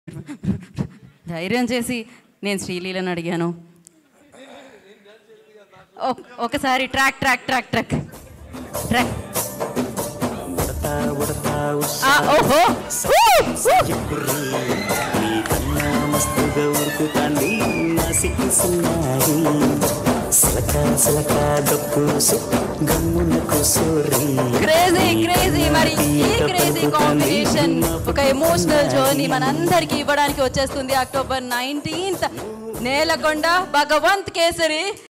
ధైర్యం చేసి నేను శ్రీలీలను అడిగాను ఒక్- ఒకసారి track track track track track ఉడతా ఉడతా ఆ, ఓహో ఉర్రి నీ కన్నా మస్తుగా ఉరుకుతాంది నా సిక్కి సున్నారి సిలక సిలక దొక్కుసు గమ్మున కూసోరి క్రేజీ క్రేజీ మరి ఈ క్రేజీ కాంబినేషన్ ఒక ఎమోషనల్ జర్నీ మనందరికి ఇవ్వడానికి వచ్చేస్తుంది అక్టోబర్ నైన్టీన్త్ నేలకొండ భగవంత్ కేసరి